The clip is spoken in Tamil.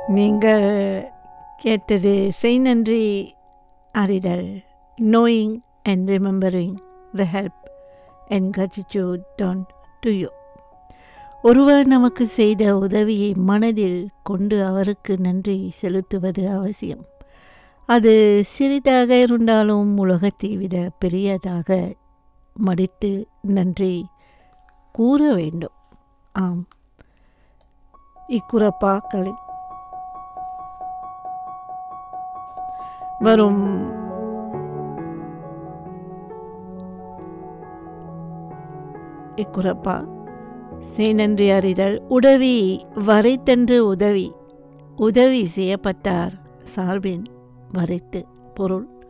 நீங்கள் கேட்டது செய் நன்றி அறிதல் knowing and remembering the help and gratitude done to you ஒருவர் நமக்கு செய்த உதவியை மனதில் கொண்டு அவருக்கு நன்றி செலுத்துவது அவசியம் அது சிறிதாக இருந்தாலும் உலகத்தை விட பெரியதாக மடித்து நன்றி கூற வேண்டும் ஆம் இக்குறப்பாக்களை வரும் இக்குறப்பா செய் நன்றி அறிதல் உதவி வரைத்தன்று உதவி உதவி செய்யப்பட்டார் சார்பின் வரைத்து பொருள்